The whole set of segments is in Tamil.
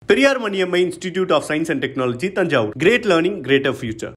Periyar Maniammai institute of science and technology Thanjavur great learning greater future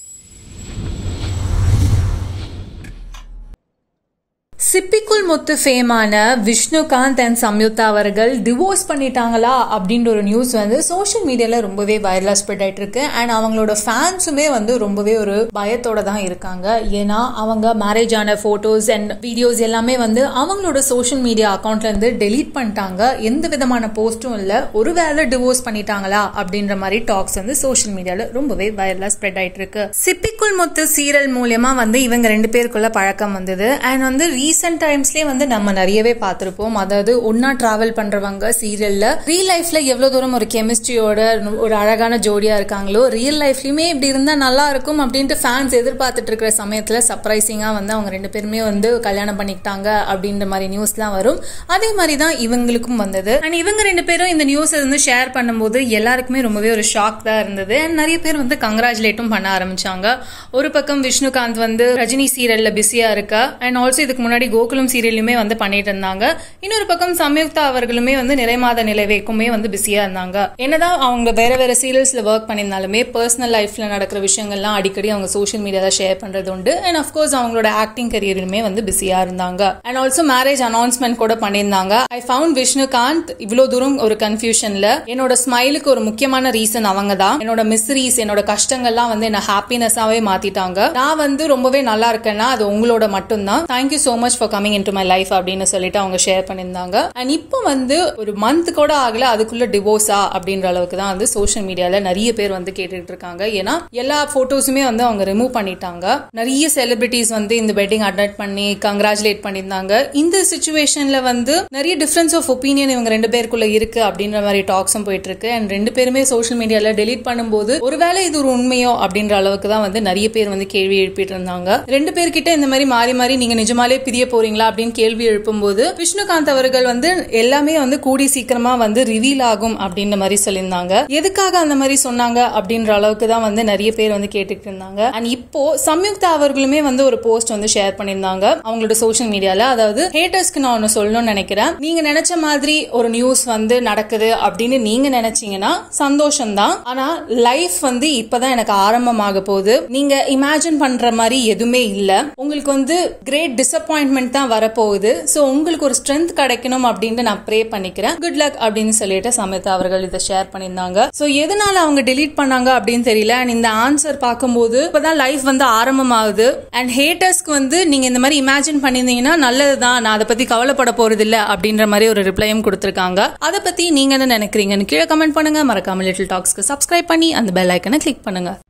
Sippikkul Muthu ஃபேமான விஷ்ணுகாந்த் அண்ட் சம்யுக்தா அவர்கள் டிவோர்ஸ் பண்ணிட்டாங்களா அப்படின்ற ஒரு நியூஸ் வந்து சோஷியல் மீடியால ரொம்பவே வைரலா ஸ்ப்ரெட் ஆயிட்டு இருக்கு அண்ட் அவங்களோட ஃபேன்ஸுமே வந்து ரொம்பவே ஒரு பயத்தோட தான் இருக்காங்க ஏன்னா அவங்க மேரேஜ் ஆன போட்டோஸ் அண்ட் வீடியோஸ் எல்லாமே வந்து அவங்களோட சோஷியல் மீடியா அக்கௌண்ட்ல இருந்து டெலீட் பண்ணிட்டாங்க எந்த விதமான போஸ்டும் இல்ல ஒருவேளை டிவோர்ஸ் பண்ணிட்டாங்களா அப்படின்ற மாதிரி டாக்ஸ் வந்து சோஷியல் மீடியால ரொம்பவே வைரலா ஸ்ப்ரெட் ஆயிட்டு இருக்கு சிப்பிக்குள் முத்து சீரியல் மூலியமா வந்து இவங்க ரெண்டு பேருக்குள்ள பழக்கம் வந்தது அண்ட் வந்து ரீசெண்ட் டைம்ஸ்லயே வந்து நம்ம நிறையவே பார்த்திருப்போம் அதாவது ஒன்னா டிராவல் பண்றவங்க சீரியல்ல ரியல் லைஃப்ல எவ்வளவு தூரம் ஒரு கெமிஸ்ட்ரியோட ஒரு அழகான ஜோடியா இருக்காங்களோ ரியல் லைஃப்லயுமே இப்படி இருந்தா நல்லா இருக்கும் அப்படின்ட்டு ஃபேன்ஸ் எதிர்பார்த்துட்டு இருக்கிற சமயத்துல சர்ப்ரைசிங்கா வந்து அவங்க ரெண்டு பேருமே வந்து கல்யாணம் பண்ணிக்கிட்டாங்க அப்படின்ற மாதிரி நியூஸ்லாம் வரும் அதே மாதிரி தான் இவங்களுக்கும் வந்தது அண்ட் இவங்க ரெண்டு பேரும் இந்த நியூஸ் வந்து ஷேர் பண்ணும்போது எல்லாருக்குமே ரொம்பவே ஒரு ஷாக் தான் இருந்தது அண்ட் நிறைய பேர் வந்து கங்க்ராச்சுலேட்டும் பண்ண ஆரம்பிச்சாங்க ஒரு பக்கம் விஷ்ணுகாந்த் வந்து ரஜினி சீரியல்ல பிஸியா இருக்கா அண்ட் ஆல்சோ இதுக்கு முன்னாடி கோகுலம் சீரியலுமே வந்து பண்ணிட்டு இருந்தாங்க இன்னொரு பக்கம் சம்யுக்தா அவர்களுமே வந்து நிறைமாத நிலவேக்குமே வந்து பிஸியா இருந்தாங்க என்னதான் அவங்க வேற வேற சீரியல்ஸ்ல ஒர்க் பண்ணியிருந்தாலுமே பர்சனல் லைஃப்ல நடக்கிற விஷயங்கள்லாம் அடிக்கடி அவங்க சோஷியல் மீடியால ஷேர் பண்றது உண்டு அண்ட் அஃப்கோர்ஸ் அவங்களோட ஆக்டிங் கரியருமே வந்து பிஸியா இருந்தாங்க அண்ட் ஆல்சோ மேரேஜ் அனௌன்ஸ்மெண்ட் கூட பண்ணியிருந்தாங்க ஐ ஃபவுண்ட் விஷ்ணுகாந்த் இவ்வளவு தூரம் ஒரு கன்ஃபியூஷன்ல என்னோட ஸ்மைலுக்கு ஒரு முக்கியமான ரீசன் அவங்க தான் என்னோட மிஸ்ரீஸ் என்னோட கஷ்டங்கள்லாம் வந்து என்ன ஹாப்பினஸாவே மாத்திட்டாங்க நான் வந்து ரொம்பவே நல்லா இருக்கேன்னா அது உங்களோட மட்டும்தான் thank you so much for coming in to my life அப்படின்னு சொல்லிட்டு அவங்க ஷேர் பண்ணியிருந்தாங்க அண்ட் இப்போ வந்து ஒரு மந்த் கூட ஆகல அதுக்குள்ள டிவோர்ஸா அப்படின்ற அளவுக்கு தான் வந்து சோஷியல் மீடியால நிறைய பேர் வந்து கேட்டுட்டு இருக்காங்க ஏன்னா எல்லா போட்டோஸுமே வந்து அவங்க ரிமூவ் பண்ணிட்டாங்க நிறைய செலிபிரிட்டிஸ் வந்து இந்த வெட்டிங் அட்டென்ட் பண்ணி கங்க்ராச்சுலேட் பண்ணியிருந்தாங்க இந்த சுச்சுவேஷன்ல வந்து நிறைய டிஃபரன்ஸ் ஆஃப் ஒப்பீனியன் இவங்க ரெண்டு பேருக்குள்ள இருக்கு அப்படின்ற மாதிரி டாக்ஸும் போயிட்டு இருக்கு அண்ட் ரெண்டு பேருமே சோஷியல் மீடியால டெலீட் பண்ணும்போது ஒருவேளை இது ஒரு உண்மையோ அப்படின்ற அளவுக்கு தான் வந்து நிறைய பேர் வந்து கேள்வி எழுப்பிட்டு இருந்தாங்க ரெண்டு பேர்கிட்ட இந்த மாதிரி மாறி மாறி நீங்க நிஜமாலே பிரிய போறீங்களா அப்படின்னு கேள்வி எழுப்பும்போது விஷ்ணுகாந்த் அவர்கள் வந்து எல்லாமே வந்து கூடி சீக்கிரமா வந்து ரிவீல் ஆகும் அப்படின்ற மாதிரி சொல்லியிருந்தாங்க எதுக்காக அந்த மாதிரி சொன்னாங்க அப்படின்ற அளவுக்கு தான் வந்து நிறைய பேர் வந்து கேட்டுட்டு இருந்தாங்க அண்ட் இப்போ சம்யுக்தா அவர்களுமே வந்து ஒரு போஸ்ட் வந்து ஷேர் பண்ணியிருந்தாங்க அவங்களோட சோஷியல் மீடியால அதாவது ஹேட்டர்ஸ்க்கு நான் ஒன்னு சொல்லணும்னு நினைக்கிறேன் நீங்க நினைச்ச மாதிரி ஒரு நியூஸ் வந்து நடக்குது அப்படின்னு நீங்க நினைச்சீங்கன்னா சந்தோஷம் தான் ஆனா லைஃப் வந்து இப்பதான் எனக்கு ஆரம்பமாக போகுது நீங்க இமேஜின் பண்ற மாதிரி எதுவுமே இல்ல உங்களுக்கு வந்து கிரேட் டிசப்பாயின்மெண்ட் தான் வரப்போகுது ஸோ உங்களுக்கு ஒரு ஸ்ட்ரென்த் கிடைக்கணும் அப்படின்ட்டு நான் ப்ரே பண்ணிக்கிறேன் குட் லக் அப்படின்னு சொல்லிட்டு சமிதா அவர்கள் இதை ஷேர் பண்ணியிருந்தாங்க ஸோ எதனால அவங்க டெலீட் பண்ணாங்க அப்படின்னு தெரியல அண்ட் இந்த ஆன்சர் பார்க்கும்போது இப்பதான் லைஃப் வந்து ஆரம்பமாகுது அண்ட் ஹேட்டர்ஸ்க்கு வந்து நீங்க இந்த மாதிரி இமேஜின் பண்ணியிருந்தீங்கன்னா நல்லதுதான் நான் அதை பத்தி கவலைப்பட போறது இல்ல அப்படின்ற மாதிரி ஒரு ரிப்ளையும் கொடுத்திருக்காங்க அதை பத்தி நீங்க என்ன நினைக்கிறீங்கன்னு கீழே கமெண்ட் பண்ணுங்க மறக்காம லிட்டில் டாக்ஸ்க்கு சப்ஸ்கிரைப் பண்ணி அந்த பெல் ஐக்கனை கிளிக் பண்ணுங்க